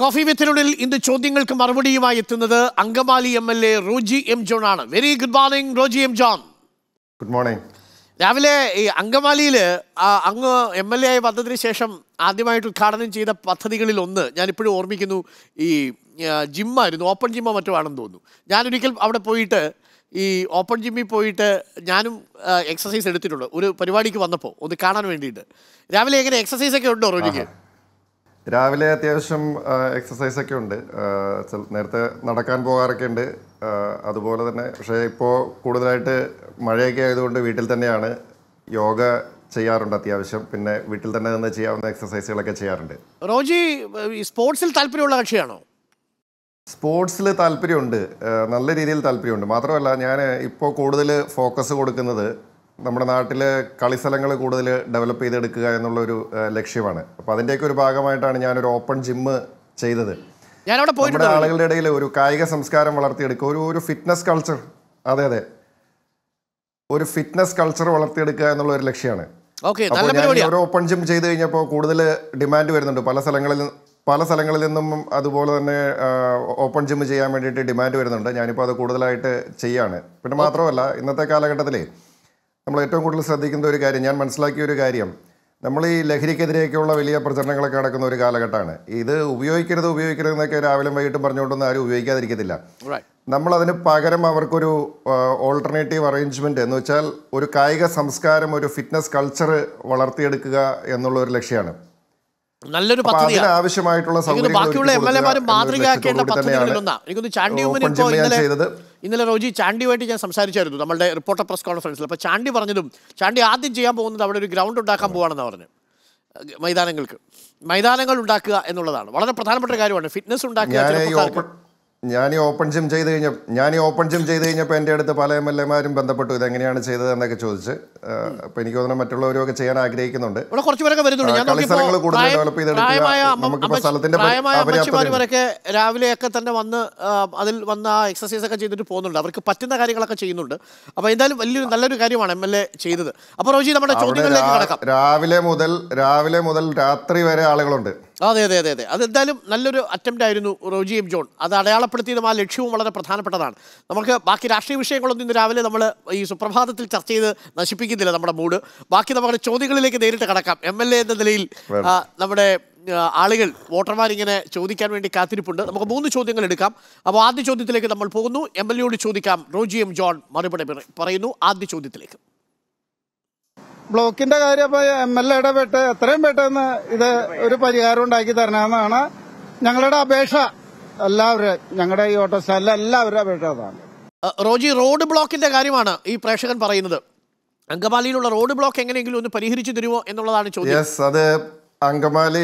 Coffee വിത്തിനുള്ളിൽ ഇന്ന് ചോദ്യങ്ങൾക്ക് മറുപടിയുമായി എത്തുന്നത് Angamaly M L A Roji M John ആണ് very good morning Roji M John good morning രാവിലെ ഈ അങ്കമാലിയിൽ അങ്ങ് എം എൽ എ ആയി വന്നതിന് ശേഷം ആദ്യമായിട്ട് ഉദ്ഘാടനം ചെയ്ത പദ്ധതികളിൽ ഒന്ന് ഞാനിപ്പോഴും ഓർമ്മിക്കുന്നു ഈ ആ, ജിമ്മായിരുന്നു ഓപ്പൺ ജിമ്മോ മറ്റോ ആണെന്ന് തോന്നുന്നു ഞാനൊരിക്കൽ അവിടെ പോയിട്ട് ഈ ഓപ്പൺ ജിമ്മിൽ പോയിട്ട് ഞാനും എക്സസൈസ് എടുത്തിട്ടുണ്ട് ഒരു പരിപാടിക്ക് വന്നപ്പോൾ ഒന്ന് കാണാൻ വേണ്ടിയിട്ട് രാവിലെ എങ്ങനെ എക്സസൈസ് ഒക്കെ ഉണ്ടോ റോജിക്ക് രാവിലെ അത്യാവശ്യം എക്സസൈസ് ഒക്കെ ഉണ്ട് ആ, ചെൽ- നേരത്തെ നടക്കാൻ പോകാറൊക്കെ ഉണ്ട് ആ, അതുപോലെ തന്നെ പക്ഷേ ഇപ്പോൾ കൂടുതലായിട്ട് മഴയൊക്കെ ആയതുകൊണ്ട് വീട്ടിൽ തന്നെയാണ് യോഗ ചെയ്യാറുണ്ട് അത്യാവശ്യം പിന്നെ വീട്ടിൽ തന്നെ നിന്ന് ചെയ്യാവുന്ന എക്സസൈസുകളൊക്കെ ചെയ്യാറുണ്ട് റോജി ഈ സ്പോർട്സിൽ താല്പര്യമുള്ള കക്ഷിയാണോ സ്പോർട്സിൽ താല്പര്യമുണ്ട് ആ, നല്ല രീതിയിൽ താല്പര്യമുണ്ട് മാത്രമല്ല ഞാൻ ഇപ്പോൾ കൂടുതൽ ഫോക്കസ് കൊടുക്കുന്നത് നമ്മുടെ നാട്ടിലെ കളിസ്ഥലങ്ങൾ കൂടുതൽ ഡെവലപ്പ് ചെയ്തെടുക്കുക എന്നുള്ളൊരു ആ, ലക്ഷ്യമാണ് അപ്പോൾ അതിൻ്റെയൊക്കെ ഒരു ഭാഗമായിട്ടാണ് ഞാനൊരു ഓപ്പൺ ജിമ്മ് ചെയ്തത് ഞാനവിടെ നമ്മുടെ പോയിട്ടുണ്ട് ആളുകളുടെ ഇടയിൽ ഒരു കായിക സംസ്കാരം വളർത്തിയെടുക്കുക ഒരു ഒരു ഫിറ്റ്നസ് കൾച്ചർ അതെ അതെ ഒരു ഫിറ്റ്നസ് കൾച്ചർ വളർത്തിയെടുക്കുക എന്നുള്ള ഒരു ലക്ഷ്യമാണ് ഓക്കെ അപ്പോൾ നല്ല ഞാൻ ഈ പരിപാടിയാണ് ഒരു ഓപ്പൺ ജിം ചെയ്ത് കഴിഞ്ഞപ്പോൾ കൂടുതൽ ഡിമാൻഡ് വരുന്നുണ്ട് പല സ്ഥലങ്ങളിൽ പല സ്ഥലങ്ങളിൽ നിന്നും അതുപോലെ തന്നെ ഓപ്പൺ ജിം ചെയ്യാൻ വേണ്ടിയിട്ട് ഡിമാൻഡ് വരുന്നുണ്ട് ഞാനിപ്പോൾ അത് കൂടുതലായിട്ട് ചെയ്യാണ് പിന്നെ മാത്രമല്ല ഇന്നത്തെ കാലഘട്ടത്തിലേ നമ്മൾ ഏറ്റവും കൂടുതൽ ശ്രദ്ധിക്കുന്ന ഒരു കാര്യം ഞാൻ മനസ്സിലാക്കിയ ഒരു കാര്യം നമ്മൾ ഈ ലഹരിക്കെതിരെയൊക്കെയുള്ള വലിയ പ്രചരണങ്ങളൊക്കെ നടക്കുന്ന ഒരു കാലഘട്ടമാണ് ഇത് ഉപയോഗിക്കരുത് ഉപയോഗിക്കരുത് എന്നൊക്കെ രാവിലെ വൈകിട്ടും പറഞ്ഞുകൊണ്ടൊന്നും ആരും ഉപയോഗിക്കാതിരിക്കത്തില്ല Right. നമ്മൾ അതിന് പകരം അവർക്കൊരു ഓൾട്ടർനേറ്റീവ് അറേഞ്ച്മെന്റ് എന്ന് വെച്ചാൽ ഒരു കായിക സംസ്കാരം ഒരു ഫിറ്റ്നസ് കൾച്ചർ വളർത്തിയെടുക്കുക എന്നുള്ള ഒരു ലക്ഷ്യമാണ് നല്ലൊരു അപ്പൊ പദ്ധതിയാണ് അതിനാവശ്യമായിട്ടുള്ള എനിക്കൊന്ന് സൗകര്യങ്ങൾ ബാക്കിയുള്ള എം ഒരുക്കി എൽ എമാരും കൊടുക്കുക എന്നൊരു മാതൃകയാക്കേണ്ട ലക്ഷ്യത്തോടുകൂടി പദ്ധതികളിൽ തന്നെയാണ് ഒന്നാ എനിക്കൊന്ന് ചാണ്ടി ഉമ്മൻ ഓപ്പൺ ഇപ്പോൾ ജിം ഞാൻ ഇന്നലെ ചെയ്തത് ഇന്നലെ റോജി ചാണ്ടിയുമായിട്ട് ഞാൻ സംസാരിച്ചായിരുന്നു നമ്മളുടെ റിപ്പോർട്ടർ പ്രസ് കോൺഫറൻസിൽ അപ്പോൾ ചാണ്ടി പറഞ്ഞതും ചാണ്ടി ആദ്യം ചെയ്യാൻ പോകുന്നത് അവിടെ ഒരു ഗ്രൗണ്ട് ഉണ്ടാക്കാൻ പോവാണെന്ന് പറഞ്ഞു മൈതാനങ്ങൾക്ക് മൈതാനങ്ങൾ ഉണ്ടാക്കുക എന്നുള്ളതാണ് വളരെ പ്രധാനപ്പെട്ട ഒരു കാര്യമാണ് ഫിറ്റ്നസ് ഉണ്ടാക്കുക ഞാൻ ഈ ചെറുപ്പക്കാർക്ക് ഓപ്പൺ ഞാൻ ഈ ഓപ്പൺ ജിം ചെയ്ത് കഴിഞ്ഞ ഞാൻ ഈ ഓപ്പൺ ജിം ചെയ്ത് കഴിഞ്ഞപ്പോൾ എൻ്റെ അടുത്ത് പല എം എൽ എമാരും ബന്ധപ്പെട്ടു ഇത് എങ്ങനെയാണ് ചെയ്തത് എന്നൊക്കെ ചോദിച്ച് അപ്പോൾ എനിക്ക് തോന്നുന്നു മറ്റുള്ളവരും ഒക്കെ ചെയ്യാൻ ആഗ്രഹിക്കുന്നുണ്ട് ഇവിടെ കുറച്ച് പേരൊക്കെ വരുന്നുണ്ട് ഞാൻ ആ, കളിസ്ഥലങ്ങൾ നോക്കിയപ്പോൾ കൂടുതൽ പ്രായം- develop ചെയ്തെടുക്കുക. പ്രായമായ അമ്മ- നമുക്കിപ്പോൾ അമ്മച്ചി- സ്ഥലത്തിന്റെ പരി- പ്രായമായ അപര്യാപ്തതയുണ്ട്. അമ്മച്ചിമാരുവരൊക്കെ രാവിലെയൊക്കെ തന്നെ വന്ന് ആ, അതിൽ വന്ന് ആ എക്സസൈസ് ഒക്കെ ചെയ്തിട്ട് പോകുന്നുണ്ട് അവർക്ക് പറ്റുന്ന കാര്യങ്ങളൊക്കെ ചെയ്യുന്നുണ്ട് അപ്പോൾ എന്തായാലും വലിയൊരു നല്ലൊരു കാര്യമാണ് എം എൽ എ ചെയ്തത് അപ്പോൾ റോജി നമ്മുടെ അവിടെ ചോദ്യങ്ങളിലേക്ക് രാ- കടക്കാം രാവിലെ മുതൽ രാവിലെ മുതൽ രാത്രി വരെ ആളുകളുണ്ട് അതെ അതെ അതെ അതെ അതെന്തായാലും നല്ലൊരു അറ്റംപ്റ്റ് ആയിരുന്നു റോജി എം ജോൺ അത് അടയാളപ്പെടുത്തിയതും ആ ലക്ഷ്യവും വളരെ പ്രധാനപ്പെട്ടതാണ് നമുക്ക് ബാക്കി രാഷ്ട്രീയ വിഷയങ്ങളൊന്നും ഇന്ന് രാവിലെ നമ്മൾ ഈ സുപ്രഭാതത്തിൽ ചർച്ച ചെയ്ത് നശിപ്പിക്കുന്നില്ല നമ്മുടെ മൂഡ് ബാക്കി നമ്മുടെ ചോദ്യങ്ങളിലേക്ക് നേരിട്ട് കടക്കാം എം എൽ എ എന്ന നിലയിൽ ആ, നമ്മുടെ ആ, ആളുകൾ വോട്ടർമാരിങ്ങനെ ചോദിക്കാൻ വേണ്ടി കാത്തിരിപ്പുണ്ട് നമുക്ക് മൂന്ന് ചോദ്യങ്ങൾ എടുക്കാം അപ്പോൾ ആദ്യ ചോദ്യത്തിലേക്ക് നമ്മൾ പോകുന്നു എം എൽ എയോട് ചോദിക്കാം റോജി എം ജോൺ മറുപടി പറ- പറയുന്നു ആദ്യ ചോദ്യത്തിലേക്ക് ബ്ലോക്കിന്റെ കാര്യം ഇപ്പൊ എം എൽ എയുടെ പെട്ട് എത്രയും പെട്ടെന്ന് ഇത് ഒരു പരിഹാരം ഉണ്ടാക്കി തരണമെന്നാണ് ഞങ്ങളുടെ അപേക്ഷ എല്ലാവരും ഞങ്ങളുടെ ഈ ഓട്ടോ സ്റ്റാൻഡിലെ എല്ലാവരുടെ അപേക്ഷ അതാണ് ആ, റോജി റോഡ് ബ്ലോക്കിന്റെ കാര്യമാണ് ഈ പ്രേക്ഷകൻ പറയുന്നത് അങ്കമാലിയിലുള്ള റോഡ് ബ്ലോക്ക് എങ്ങനെയെങ്കിലും ഒന്ന് പരിഹരിച്ചു തരുമോ എന്നുള്ളതാണ് ചോദ്യം യെസ് അത് Angamaly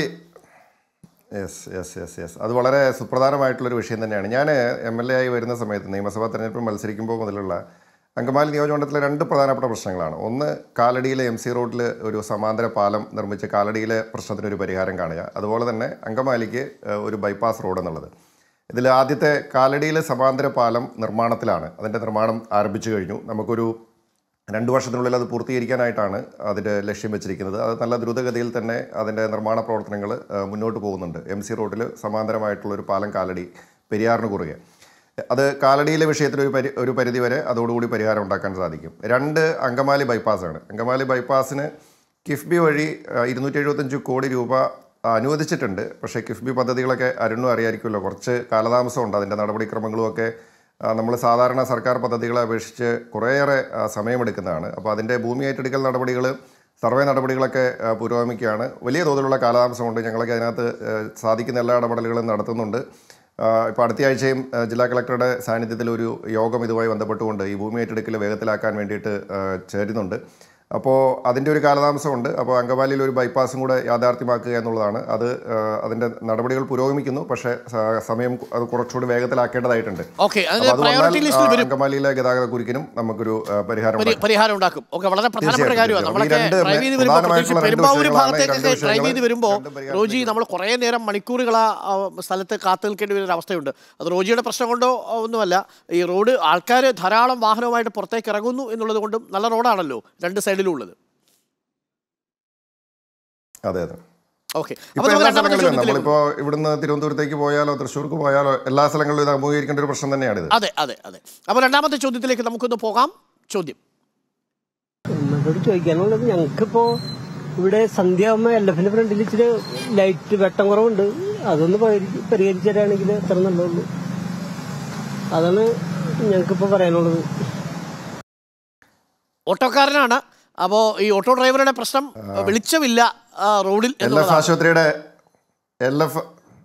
yes yes yes yes അത് വളരെ സുപ്രധാനമായിട്ടുള്ളൊരു വിഷയം തന്നെയാണ് ഞാൻ എം എൽ എ ആയി വരുന്ന സമയത്ത് നിയമസഭാ തെരഞ്ഞെടുപ്പിൽ മത്സരിക്കുമ്പോൾ മുതലുള്ള അങ്കമാലി നിയോജകമണ്ഡലത്തിലെ രണ്ട് പ്രധാനപ്പെട്ട പ്രശ്നങ്ങളാണ് ഒന്ന് കാലടിയിലെ എം സി റോഡിൽ ഒരു സമാന്തര പാലം നിർമ്മിച്ച് കാലടിയിലെ പ്രശ്നത്തിനൊരു പരിഹാരം കാണുക അതുപോലെ തന്നെ അങ്കമാലിക്ക് ഏഹ്, ഒരു ബൈപ്പാസ് റോഡ് എന്നുള്ളത് ഇതിൽ ആദ്യത്തെ കാലടിയിലെ സമാന്തര പാലം നിർമ്മാണത്തിലാണ് അതിൻ്റെ നിർമ്മാണം ആരംഭിച്ചു കഴിഞ്ഞു നമുക്കൊരു രണ്ട് വർഷത്തിനുള്ളിൽ അത് പൂർത്തീകരിക്കാനായിട്ടാണ് അതിൻ്റെ ലക്ഷ്യം വെച്ചിരിക്കുന്നത് അത് നല്ല ദ്രുതഗതിയിൽ തന്നെ അതിൻ്റെ നിർമ്മാണ പ്രവർത്തനങ്ങൾ മുന്നോട്ട് പോകുന്നുണ്ട് എം സി റോഡിൽ സമാന്തരമായിട്ടുള്ള ഒരു പാലം കാലടി പെരിയാറിന് കുറുകെ അത് കാലടിയിലെ വിഷയത്തിൽ ഒരു പരി ഒരു പരിധി വരെ അതോടുകൂടി പരിഹാരം ഉണ്ടാക്കാൻ സാധിക്കും രണ്ട് അങ്കമാലി ബൈപ്പാസാണ് അങ്കമാലി ബൈപ്പാസിന് കിഫ്ബി വഴി ഇരുന്നൂറ്റി എഴുപത്തഞ്ച് കോടി രൂപ അനുവദിച്ചിട്ടുണ്ട് പക്ഷേ കിഫ്ബി പദ്ധതികളൊക്കെ അരുണും അറിയായിരിക്കുമല്ലോ കുറച്ച് കാലതാമസമുണ്ട് അതിൻ്റെ നടപടിക്രമങ്ങളും ഒക്കെ നമ്മൾ സാധാരണ സർക്കാർ പദ്ധതികളെ അപേക്ഷിച്ച് കുറേയേറെ ആ, സമയമെടുക്കുന്നതാണ് അപ്പോൾ അതിൻ്റെ ഭൂമി ഏറ്റെടുക്കൽ നടപടികൾ സർവേ നടപടികളൊക്കെ ആ, പുരോഗമിക്കുകയാണ് വലിയ തോതിലുള്ള കാലതാമസമുണ്ട് ഞങ്ങളൊക്കെ അതിനകത്ത് ആ, സാധിക്കുന്ന എല്ലാ ഇടപെടലുകളും നടത്തുന്നുണ്ട് ഇപ്പോൾ അടുത്ത ആഴ്ചയും ആ, ജില്ലാ കളക്ടറുടെ സാന്നിധ്യത്തിൽ ഒരു യോഗം ഇതുമായി ബന്ധപ്പെട്ടുകൊണ്ട് ഈ ഭൂമി ഏറ്റെടുക്കൽ വേഗത്തിലാക്കാൻ വേണ്ടിയിട്ട് ആ, ചേരുന്നുണ്ട് അപ്പോൾ അതിൻ്റെ ഒരു കാലതാമസമുണ്ട് അപ്പോൾ അങ്കമാലിയിൽ ഒരു ബൈപ്പാസും കൂടെ യാഥാർത്ഥ്യമാക്കുക എന്നുള്ളതാണ് അത് ആ, അതിൻ്റെ നടപടികൾ പുരോഗമിക്കുന്നു പക്ഷേ സ- സമയം അത് കുറച്ചുകൂടി വേഗത്തിലാക്കേണ്ടതായിട്ടുണ്ട് ഓക്കെ അതിന് അപ്പോൾ അത് പ്രയോറിറ്റി വന്നാൽ, ലിസ്റ്റിൽ ആ, വരും അങ്കമാലിയിലെ ഗതാഗത കുരുക്കിനും നമുക്കൊരു ആ, പരിഹാരം പരി- ഉണ്ടാക്കാം. പരിഹാരം ഉണ്ടാക്കും ഓക്കെ വളരെ പ്രധാനപ്പെട്ട തീർച്ചയായിട്ടും, കാര്യമാണ് തീർച്ചയായും. നമ്മളൊക്കെ ഈ രണ്ട് ഡ്രൈവ് ചെയ്ത് വരുമ്പോൾ പ്രത്യേകിച്ച് പ്രധാനമായിട്ടുള്ള രണ്ട് പെരുമ്പാവൂർ വിഷയങ്ങളാണ്, ഭാഗത്തേക്കൊക്കെ രണ്ട് ഡ്രൈവ് ചെയ്ത് വിഷയങ്ങൾ വരുമ്പോൾ രണ്ടും പരിഹാരം റോജി നമ്മൾ കുറേ നേരം മണിക്കൂറുകൾ ആ ആ സ്ഥലത്ത് കാത്തു നിൽക്കേണ്ടി വരുന്ന ഒരു അവസ്ഥയുണ്ട് അത് റോജിയുടെ പ്രശ്നം കൊണ്ടോ ആ, ഒന്നുമല്ല ഈ റോഡ് ആൾക്കാർ ധാരാളം വാഹനവുമായിട്ട് പുറത്തേക്ക് ഇറങ്ങുന്നു എന്നുള്ളത് കൊണ്ടും നല്ല റോഡാണല്ലോ രണ്ട് സൈഡിലും ഉള്ളത് അതെ അതെ ഓക്കെ ഇപ്പൊ അപ്പോൾ നമുക്ക് എല്ലാ രണ്ടാമത്തെ സ്ഥലങ്ങളിലും ചോദ്യത്തിലേക്ക് നമ്മളിപ്പോ ഇവിടുന്ന് തിരുവനന്തപുരത്തേക്ക് പോയാലോ തൃശ്ശൂർക്ക് പോയാലോ എല്ലാ സ്ഥലങ്ങളിലും ഇത് അഭിമുഖീകരിക്കേണ്ട ഒരു പ്രശ്നം തന്നെയാണിത് അതെ അതെ അതെ അപ്പോൾ രണ്ടാമത്തെ ചോദ്യത്തിലേക്ക് നമുക്കൊന്ന് പോകാം ചോദ്യം എന്നോട് ചോദിക്കാനുള്ളത് ഞങ്ങൾക്കിപ്പോ ഇവിടെ സന്ധ്യ ആകുമ്പോ എൽ എഫിന്റെ ഫ്രണ്ടിൽ ഇച്ചിരി ലൈറ്റ് വെട്ടം കുറവുണ്ട് അതൊന്ന് പരി- പരിഹരിച്ച് തരാണെങ്കിൽ എത്ര നല്ലുള്ളൂ അതാണ് ഞങ്ങൾക്കിപ്പോ പറയാനുള്ളത് ഓട്ടോക്കാരനാണ് അപ്പോൾ ഈ ഓട്ടോ ഡ്രൈവറുടെ പ്രശ്നം വെളിച്ചമില്ല ആ, റോഡിൽ എൽ എഫ് എന്നുള്ളതാണ്. ആശുപത്രിയുടെ എൽ എഫ്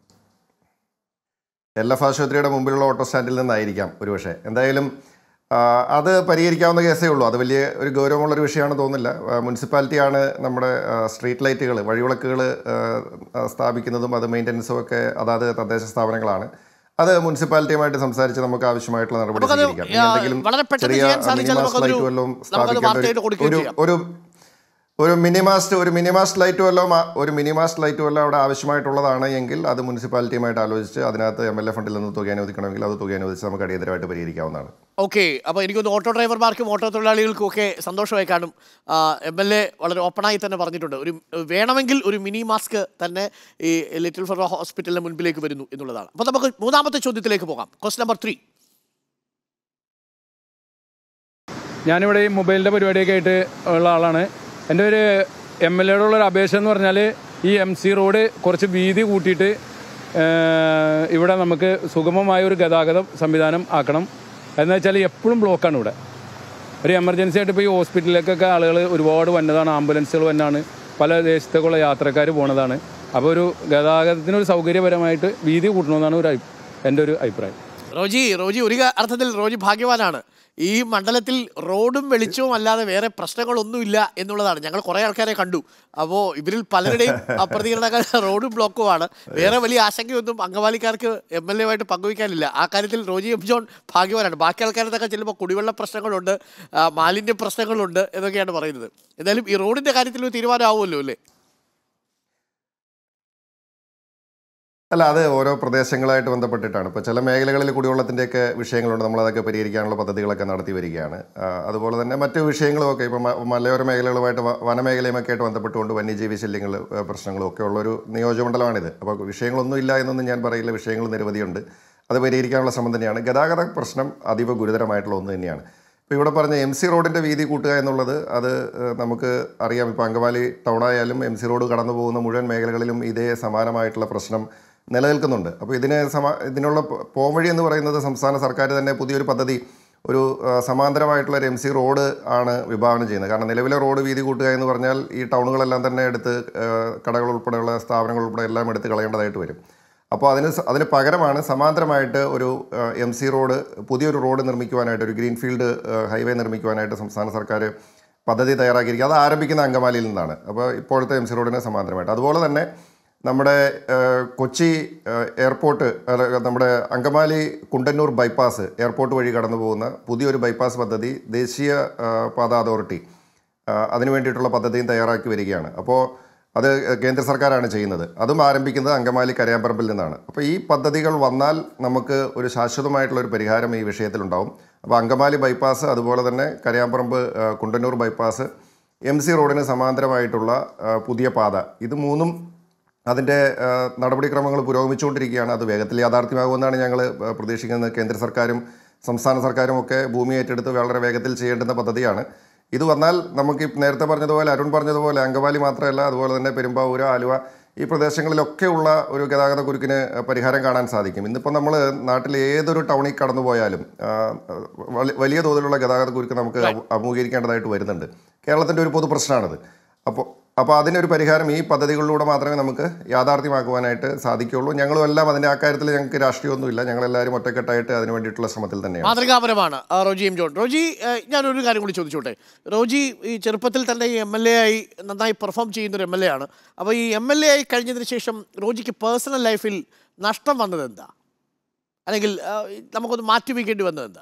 എൽ എഫ് ആശുപത്രിയുടെ മുമ്പിലുള്ള ഓട്ടോ സ്റ്റാൻഡിൽ നിന്നായിരിക്കാം ഒരുപക്ഷെ എന്തായാലും ആ, അത് പരിഹരിക്കാവുന്ന കേസേ ഉള്ളൂ അത് വലിയ ഒരു ഗൗരവമുള്ളൊരു വിഷയമാണെന്ന് തോന്നുന്നില്ല ആ, മുനിസിപ്പാലിറ്റിയാണ് നമ്മുടെ ആ, സ്ട്രീറ്റ് ലൈറ്റുകൾ വഴിവിളക്കുകൾ ആ, ആ, സ്ഥാപിക്കുന്നതും അത് മെയിൻ്റനൻസും ഒക്കെ അതാത് തദ്ദേശ സ്ഥാപനങ്ങളാണ് അത് മുനിസിപ്പാലിറ്റിയുമായിട്ട് സംസാരിച്ച് നമുക്ക് ആവശ്യമായിട്ടുള്ള നടപടി നമുക്കത് സ്വീകരിക്കാം ഇനി ആ, എന്തെങ്കിലും വളരെ പെട്ടെന്ന് ചെറിയ ചെയ്യാൻ സാധിച്ചാൽ മിനിമാസ് നമുക്കതൊരു- ലൈറ്റ് വല്ലതും നമുക്കത് സ്ഥാപിക്കേണ്ട വാർത്തയായിട്ട് ഒരു- കൊടുക്കുകയും ഒരു ചെയ്യാം. ഒരു ഒരു മിനിമാസ്റ്റ് ഒരു മിനിമാസ്റ്റ് ലൈറ്റ് വല്ലതും ആ- ഒരു മിനിമാസ്റ്റ് ലൈറ്റ് വല്ലതും അവിടെ ആവശ്യമായിട്ടുള്ളതാണ് എങ്കിൽ അത് മുനിസിപ്പാലിറ്റിയുമായിട്ട് ആലോചിച്ച് അതിനകത്ത് എം എൽ എ ഫണ്ടിൽ നിന്ന് തുക അനുവദിക്കണമെങ്കിൽ അത് തുക അനുവദിച്ച് നമുക്ക് അടിയന്തരമായിട്ട് പരിഹരിക്കാവുന്നതാണ് ഓക്കെ അപ്പോൾ എനിക്കൊന്ന് ഓട്ടോ ഡ്രൈവർമാർക്കും ഓട്ടോ തൊഴിലാളികൾക്കും ഒക്കെ സന്തോഷമായി കാണും എം എൽ എ വളരെ ഓപ്പണായി തന്നെ പറഞ്ഞിട്ടുണ്ട് ഒരു വേണമെങ്കിൽ ഒരു മിനി മാസ്ക് തന്നെ ഈ ലിറ്റിൽ ഫെറോ ഹോസ്പിറ്റലിന് മുൻപിലേക്ക് വരുന്നു എന്നുള്ളതാണ് അപ്പോൾ നമുക്ക് മൂന്നാമത്തെ ചോദ്യത്തിലേക്ക് പോകാം ക്വസ്റ്റ് നമ്പർ ത്രീ ഞാനിവിടെ ഈ മൊബൈലിൻ്റെ പരിപാടിയൊക്കെ ആയിട്ട് ഉള്ള ആളാണ് എൻ്റെ ഒരു എം എൽ എയുടെ ഉള്ളൊരു അപേക്ഷ എന്ന് പറഞ്ഞാൽ ഈ എം സി റോഡ് കുറച്ച് വീതി കൂട്ടിയിട്ട് ഏഹ്, ഇവിടെ നമുക്ക് സുഗമമായ ഒരു ഗതാഗതം സംവിധാനം ആക്കണം എന്ന് വെച്ചാൽ എപ്പോഴും ബ്ലോക്കാണ് ഇവിടെ ഒരു എമർജൻസി ആയിട്ട് ഇപ്പോൾ ഈ ഹോസ്പിറ്റലിലേക്കൊക്കെ ആളുകൾ ഒരുപാട് വന്നതാണ് ആംബുലൻസുകൾ വന്നാണ് പല ദേശത്തേക്കുള്ള യാത്രക്കാർ പോണതാണ് അപ്പോൾ ഒരു ഗതാഗതത്തിന് ഒരു സൗകര്യപരമായിട്ട് വീതി കൂട്ടണമെന്നാണ് ഒരു അഭി- എൻ്റെ ഒരു അഭിപ്രായം റോജി റോജി ഒരു ക- അർത്ഥത്തിൽ റോജി ഭാഗ്യവാനാണ് ഈ മണ്ഡലത്തിൽ റോഡും വെളിച്ചവും അല്ലാതെ വേറെ പ്രശ്നങ്ങളൊന്നുമില്ല എന്നുള്ളതാണ് ഞങ്ങൾ കുറേ ആൾക്കാരെ കണ്ടു അപ്പോൾ ഇവരിൽ പലരുടെയും പ്രതികരണങ്ങൾ റോഡും ബ്ലോക്കുമാണ് വേറെ വലിയ ആശങ്കയൊന്നും അംഗവാലിക്കാർക്ക് എം എൽ എ ആയിട്ട് പങ്കുവയ്ക്കാനില്ല ആ കാര്യത്തിൽ റോജി എം ജോൺ ഭാഗ്യവാനാണ് ബാക്കി ആൾക്കാരത്തൊക്കെ ചെല്ലുമ്പോൾ കുടിവെള്ള പ്രശ്നങ്ങളുണ്ട് ആ, മാലിന്യ പ്രശ്നങ്ങളുണ്ട് എന്നൊക്കെയാണ് പറയുന്നത് എന്തായാലും ഈ റോഡിന്റെ കാര്യത്തിൽ ഒരു തീരുമാനമാവുമല്ലോ അല്ലേ അല്ല അത് ഓരോ പ്രദേശങ്ങളായിട്ട് ബന്ധപ്പെട്ടിട്ടാണ് ഇപ്പോൾ ചില മേഖലകളിൽ കുടിവെള്ളത്തിൻ്റെയൊക്കെ വിഷയങ്ങളുണ്ട് നമ്മളതൊക്കെ പരിഹരിക്കാനുള്ള പദ്ധതികളൊക്കെ നടത്തി വരികയാണ് ആ, അതുപോലെ തന്നെ മറ്റു വിഷയങ്ങളുമൊക്കെ ഇപ്പോൾ മ- മലയോര മേഖലകളുമായിട്ട് വ- വനമേഖലയുമൊക്കെ ആയിട്ട് ബന്ധപ്പെട്ടുകൊണ്ട് വന്യജീവി ശല്യങ്ങൾ ഏ, പ്രശ്നങ്ങളും ഒക്കെ ഉള്ളൊരു നിയോജകമണ്ഡലമാണിത് അപ്പോൾ വിഷയങ്ങളൊന്നും ഇല്ല എന്നൊന്നും ഞാൻ പറയില്ല വിഷയങ്ങൾ നിരവധിയുണ്ട് അത് പരിഹരിക്കാനുള്ള ശ്രമം തന്നെയാണ് ഗതാഗത പ്രശ്നം അതീവ ഗുരുതരമായിട്ടുള്ള ഒന്ന് തന്നെയാണ് ഇപ്പോൾ ഇവിടെ പറഞ്ഞ എം സി റോഡിൻ്റെ വീതി കൂട്ടുക എന്നുള്ളത് അത് ഏഹ്, നമുക്ക് അറിയാം ഇപ്പോൾ അങ്കമാലി ടൗണായാലും എം സി റോഡ് കടന്നു പോകുന്ന മുഴുവൻ മേഖലകളിലും ഇതേ സമാനമായിട്ടുള്ള പ്രശ്നം നിലനിൽക്കുന്നുണ്ട് അപ്പോൾ ഇതിന് സമ ഇതിനുള്ള പോ- പോംവഴി എന്ന് പറയുന്നത് സംസ്ഥാന സർക്കാർ തന്നെ പുതിയൊരു പദ്ധതി ഒരു ആ, സമാന്തരമായിട്ടുള്ള ഒരു എം സി റോഡ് ആണ് വിഭാവനം ചെയ്യുന്നത് കാരണം നിലവിലെ റോഡ് വീതി കൂട്ടുക എന്ന് പറഞ്ഞാൽ ഈ ടൗണുകളെല്ലാം തന്നെ എടുത്ത് ആ, കടകൾ ഉൾപ്പെടെയുള്ള സ്ഥാപനങ്ങൾ ഉൾപ്പെടെ എല്ലാം എടുത്ത് കളയേണ്ടതായിട്ട് വരും അപ്പോൾ അതിന് സ- അതിന് പകരമാണ് സമാന്തരമായിട്ട് ഒരു എം സി റോഡ് പുതിയൊരു റോഡ് നിർമ്മിക്കുവാനായിട്ട് ഒരു ഗ്രീൻഫീൽഡ് ഹൈവേ നിർമ്മിക്കുവാനായിട്ട് സംസ്ഥാന സർക്കാർ പദ്ധതി തയ്യാറാക്കിയിരിക്കുക അത് ആരംഭിക്കുന്ന അങ്കമാലിയിൽ നിന്നാണ് അപ്പോൾ ഇപ്പോഴത്തെ എം സി റോഡിന് സമാന്തരമായിട്ട് അതുപോലെ തന്നെ നമ്മുടെ ഏഹ്, കൊച്ചി ഏഹ്, എയർപോർട്ട് അല്ല, നമ്മുടെ അങ്കമാലി കുണ്ടന്നൂർ ബൈപ്പാസ് എയർപോർട്ട് വഴി കടന്നു പോകുന്ന പുതിയൊരു ബൈപ്പാസ് പദ്ധതി ദേശീയ ഏഹ്, പാത അതോറിറ്റി ആ, അതിനു വേണ്ടിയിട്ടുള്ള പദ്ധതിയും തയ്യാറാക്കി വരികയാണ് അപ്പോൾ അത് കേന്ദ്ര സർക്കാരാണ് ചെയ്യുന്നത് അതും ആരംഭിക്കുന്നത് അങ്കമാലി കരയാമ്പറമ്പിൽ നിന്നാണ് അപ്പോൾ ഈ പദ്ധതികൾ വന്നാൽ നമുക്ക് ഒരു ശാശ്വതമായിട്ടുള്ള ഒരു പരിഹാരം ഈ വിഷയത്തിലുണ്ടാവും അപ്പോൾ അങ്കമാലി ബൈപ്പാസ് അതുപോലെ തന്നെ കരയാമ്പറമ്പ് ആ, കുണ്ടന്നൂർ ബൈപ്പാസ് എം സി റോഡിന് സമാന്തരമായിട്ടുള്ള ആ, പുതിയ പാത ഇത് മൂന്നും അതിൻ്റെ ആ, നടപടിക്രമങ്ങൾ പുരോഗമിച്ചുകൊണ്ടിരിക്കുകയാണ് അത് വേഗത്തിൽ യാഥാർത്ഥ്യമാകുമെന്നാണ് ഞങ്ങൾ ആ, പ്രതീക്ഷിക്കുന്നത് കേന്ദ്ര സർക്കാരും സംസ്ഥാന സർക്കാരും ഒക്കെ ഭൂമി ഏറ്റെടുത്ത് വളരെ വേഗത്തിൽ ചെയ്യേണ്ടുന്ന പദ്ധതിയാണ് ഇത് വന്നാൽ നമുക്ക് ഈ നേരത്തെ പറഞ്ഞതുപോലെ അരുൺ പറഞ്ഞതുപോലെ അങ്കമാലി മാത്രമല്ല അതുപോലെ തന്നെ പെരുമ്പാവൂര് ആലുവ ഈ പ്രദേശങ്ങളിലൊക്കെ ഉള്ള ഒരു ഗതാഗത കുരുക്കിന് പരിഹാരം കാണാൻ സാധിക്കും ഇന്നിപ്പോൾ നമ്മൾ നാട്ടിൽ ഏതൊരു ടൗണിൽ കടന്നു പോയാലും ആ, വലി- വലിയ തോതിലുള്ള ഗതാഗത കുരുക്ക് നമുക്ക് അഭി- അഭിമുഖീകരിക്കേണ്ടതായിട്ട് വരുന്നുണ്ട് കേരളത്തിൻ്റെ ഒരു പൊതു പ്രശ്നമാണിത് അപ്പോൾ അപ്പോൾ അതിനൊരു പരിഹാരം ഈ പദ്ധതികളിലൂടെ മാത്രമേ നമുക്ക് യാഥാർത്ഥ്യമാക്കുവാനായിട്ട് സാധിക്കുകയുള്ളൂ ഞങ്ങളും എല്ലാം അതിൻ്റെ ആ കാര്യത്തിൽ ഞങ്ങൾക്ക് രാഷ്ട്രീയമൊന്നുമില്ല ഞങ്ങളെല്ലാവരും ഒറ്റക്കെട്ടായിട്ട് അതിന് വേണ്ടിയിട്ടുള്ള ശ്രമത്തിൽ തന്നെയാണ് മാതൃകാപരമാണ് ആ, റോജി എം ജോൺ റോജി ഏഹ്, ഞാനൊരു കാര്യം കൂടി ചോദിച്ചോട്ടെ റോജി ഈ ചെറുപ്പത്തിൽ തന്നെ ഈ എം എൽ എ ആയി നന്നായി പെർഫോം ചെയ്യുന്ന ഒരു എം എൽ എ ആണ് അപ്പോൾ ഈ എം എൽ എ ആയി കഴിഞ്ഞതിന് ശേഷം റോജിക്ക് പേഴ്സണൽ ലൈഫിൽ നഷ്ടം വന്നത് എന്താ അല്ലെങ്കിൽ ആ, നമുക്കൊന്ന് മാറ്റി വയ്ക്കേണ്ടി വന്നത് എന്താ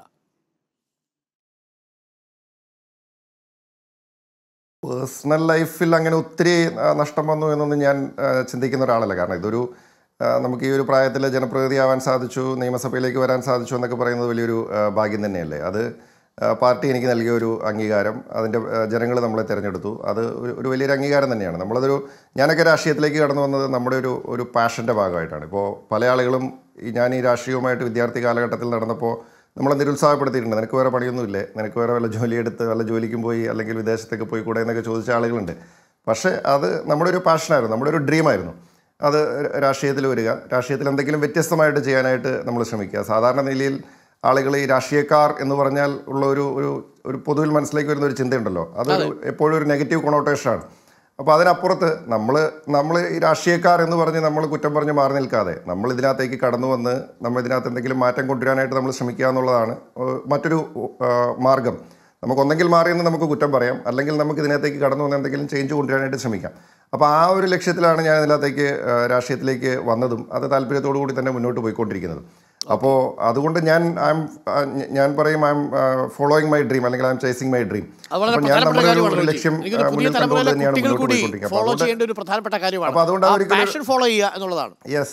പേഴ്സണൽ ലൈഫിൽ അങ്ങനെ ഒത്തിരി ആ, നഷ്ടം വന്നു എന്നൊന്നും ഞാൻ ആ, ചിന്തിക്കുന്ന ഒരാളല്ല കാരണം ഇതൊരു ആ, നമുക്ക് ഈ ഒരു പ്രായത്തിൽ ജനപ്രതിനിധിയാവാൻ സാധിച്ചു നിയമസഭയിലേക്ക് വരാൻ സാധിച്ചു എന്നൊക്കെ പറയുന്നത് വലിയൊരു ആ, ഭാഗ്യം തന്നെയല്ലേ അത് ആ, പാർട്ടി എനിക്ക് നൽകിയ ഒരു അംഗീകാരം അതിൻ്റെ ജനങ്ങൾ നമ്മളെ തിരഞ്ഞെടുത്തു അത് ഒരു ഒരു വലിയൊരു അംഗീകാരം തന്നെയാണ് നമ്മളതൊരു ഞാനൊക്കെ രാഷ്ട്രീയത്തിലേക്ക് കടന്നു വന്നത് നമ്മുടെ ഒരു ഒരു പാഷൻ്റെ ഭാഗമായിട്ടാണ് ഇപ്പോൾ പല ആളുകളും ഈ ഞാൻ ഈ രാഷ്ട്രീയവുമായിട്ട് വിദ്യാർത്ഥി കാലഘട്ടത്തിൽ നടന്നപ്പോൾ നമ്മളെ നിരുത്സാഹപ്പെടുത്തിയിട്ടുണ്ട് നിനക്ക് വേറെ പണിയൊന്നുമില്ലേ നിനക്ക് വേറെ വല്ല ജോലിയെടുത്ത് വല്ല ജോലിക്കും പോയി അല്ലെങ്കിൽ വിദേശത്തേക്ക് പോയി കൂടെ എന്നൊക്കെ ചോദിച്ച ആളുകളുണ്ട് പക്ഷേ അത് നമ്മുടെ ഒരു പാഷനായിരുന്നു നമ്മുടെ ഒരു ഡ്രീമായിരുന്നു അത് രാഷ്ട്രീയത്തിൽ വരിക രാഷ്ട്രീയത്തിൽ എന്തെങ്കിലും വ്യത്യസ്തമായിട്ട് ചെയ്യാനായിട്ട് നമ്മൾ ശ്രമിക്കുക സാധാരണ നിലയിൽ ആളുകൾ ഈ രാഷ്ട്രീയക്കാർ എന്ന് പറഞ്ഞാൽ ഉള്ള ഒരു ഒരു ഒരു പൊതുവിൽ മനസ്സിലേക്ക് വരുന്ന ഒരു ചിന്തയുണ്ടല്ലോ അതൊരു എപ്പോഴും ഒരു നെഗറ്റീവ് കൊണോട്ടേഷനാണ് അപ്പോൾ അതിനപ്പുറത്ത് നമ്മൾ നമ്മൾ ഈ രാഷ്ട്രീയക്കാർ എന്ന് പറഞ്ഞ് നമ്മൾ കുറ്റം പറഞ്ഞ് മാറി നിൽക്കാതെ നമ്മൾ ഇതിനകത്തേക്ക് കടന്നു വന്ന് നമ്മൾ ഇതിനകത്ത് എന്തെങ്കിലും മാറ്റം കൊണ്ടുവരാനായിട്ട് നമ്മൾ ശ്രമിക്കുക എന്നുള്ളതാണ് ഏഹ്, മറ്റൊരു ഏഹ്, മാർഗം നമുക്കൊന്നെങ്കിൽ മാറിയെന്ന് നമുക്ക് കുറ്റം പറയാം അല്ലെങ്കിൽ നമുക്ക് ഇതിനകത്തേക്ക് കടന്നു വന്ന് എന്തെങ്കിലും ചേഞ്ച് കൊണ്ടുവരാനായിട്ട് ശ്രമിക്കാം അപ്പോൾ ആ ഒരു ലക്ഷ്യത്തിലാണ് ഞാൻ ഇതിനകത്തേക്ക് ഏഹ്, രാഷ്ട്രീയത്തിലേക്ക് വന്നതും അത് താല്പര്യത്തോടു കൂടി തന്നെ മുന്നോട്ട് പോയിക്കൊണ്ടിരിക്കുന്നത് അപ്പോൾ അതുകൊണ്ട് ഞാൻ ഐ എം ഞാൻ പറയും I am following my dream അല്ലെങ്കിൽ I am chasing my dream അത് വളരെ അപ്പോൾ ഞാൻ പ്രധാനപ്പെട്ട നമ്മുടെ ഒരു- കാര്യമാണ് ഒരു റോജി. ലക്ഷ്യം എനിക്കൊരു ആ, പുതിയ മുന്നിൽ കണ്ടുകൊണ്ട് തലമുറയിലെ തന്നെയാണ് കുട്ടികൾ മുന്നോട്ട് കൂടി പോയിക്കൊണ്ടിരിക്കുന്നത് ഫോളോ അപ്പോൾ അതുകൊണ്ട് ചെയ്യേണ്ട ഒരു പ്രധാനപ്പെട്ട കാര്യമാണ് അപ്പോൾ അതുകൊണ്ട് ആ അതൊരിക്കലും- പാഷൻ ഫോളോ ചെയ്യുക എന്നുള്ളതാണ് യെസ്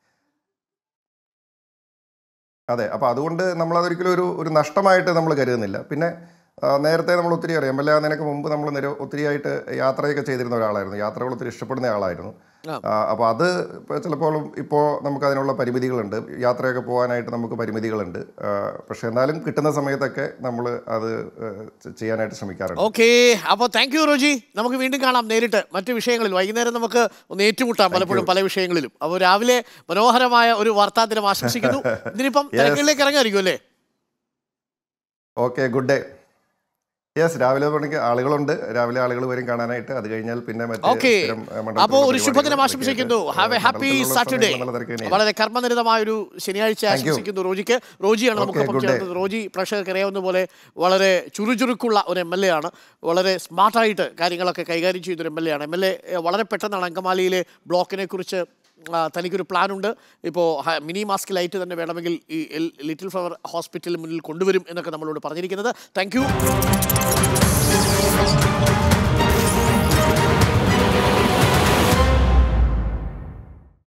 അതെ അപ്പോൾ അതുകൊണ്ട് നമ്മളതൊരിക്കലും ഒരു ഒരു നഷ്ടമായിട്ട് നമ്മൾ കരുതുന്നില്ല പിന്നെ ആ, നേരത്തെ നമ്മൾ ഒത്തിരി അറിയാം എം എൽ എ ആകുന്നതിനൊക്കെ മുമ്പ് നമ്മൾ നിര ഒത്തിരിയായിട്ട് യാത്രയൊക്കെ ചെയ്തിരുന്ന ഒരാളായിരുന്നു യാത്രകൾ ഒത്തിരി ഇഷ്ടപ്പെടുന്ന ആളായിരുന്നു ആ. അപ്പോൾ അത് ഇപ്പോൾ ചിലപ്പോൾ ഇപ്പോൾ നമുക്ക് അതിനുള്ള പരിമിതികളുണ്ട് യാത്രയൊക്കെ പോകാനായിട്ട് നമുക്ക് പരിമിതികളുണ്ട് ആ, പക്ഷേ എന്നാലും കിട്ടുന്ന സമയത്തൊക്കെ നമ്മൾ അത് ആ, ചെ- ചെയ്യാനായിട്ട് ശ്രമിക്കാറുണ്ട് ഓക്കെ അപ്പോൾ താങ്ക് യു റോജി നമുക്ക് വീണ്ടും കാണാം നേരിട്ട് മറ്റു വിഷയങ്ങളിൽ വൈകുന്നേരം നമുക്ക് ഒന്ന് ഏറ്റുമുട്ടാം പലപ്പോഴും പല വിഷയങ്ങളിലും അപ്പോൾ രാവിലെ മനോഹരമായ ഒരു വാർത്താ ദിനം ആശംസിക്കുന്നു ഇതിനിപ്പം Yes. തിരക്കുകളിലേക്ക് ഇറങ്ങായിരിക്കും അല്ലേ ഓക്കെ ഗുഡ് ഡേ യെസ് രാവിലെ പണിക്ക് ആളുകളുണ്ട് രാവിലെ ആളുകൾ വരും കാണാനായിട്ട് അത് കഴിഞ്ഞാൽ പിന്നെ മറ്റേ ഓക്കെ സ്ഥിരം, ആ, മണ്ഡലത്തിലുള്ള അപ്പോൾ ഒരു പരിപാടികൾ ശുഭദിനം ഇതൊക്കെ ആശംസിക്കുന്നു ആയിട്ട്, ഹാവ് എ ആ, ഹാപ്പി മണ്ഡലത്തിലുള്ള സാറ്റർഡേ സമയത്ത് നല്ല തിരക്ക് തന്നെയാണ്. വളരെ കർമ്മനിരതമായ ഒരു ശനിയാഴ്ച Thank you. ആശംസിക്കുന്നു റോജിക്ക് റോജിയാണ് Okay, നമുക്കൊപ്പം good day. ചേർന്നത് റോജി പ്രേക്ഷകർക്ക് അറിയാവുന്ന പോലെ വളരെ ചുറുചുറുക്കുള്ള ഒരു എം എൽ എ ആണ് വളരെ സ്മാർട്ടായിട്ട് കാര്യങ്ങളൊക്കെ കൈകാര്യം ചെയ്തൊരു എം എൽ എ ആണ് എം എൽ എ വളരെ പെട്ടെന്നാണ് അങ്കമാലിയിലെ ബ്ലോക്കിനെ കുറിച്ച് ആ, തനിക്കൊരു പ്ലാനുണ്ട് ഇപ്പോൾ മിനി മാസ്ക് ലൈറ്റ് തന്നെ വേണമെങ്കിൽ ഈ എൽ- ലിറ്റിൽ ഫ്ലവർ ഹോസ്പിറ്റലിന് മുന്നിൽ കൊണ്ടുവരും എന്നൊക്കെ നമ്മളോട് പറഞ്ഞിരിക്കുന്നത് താങ്ക് യു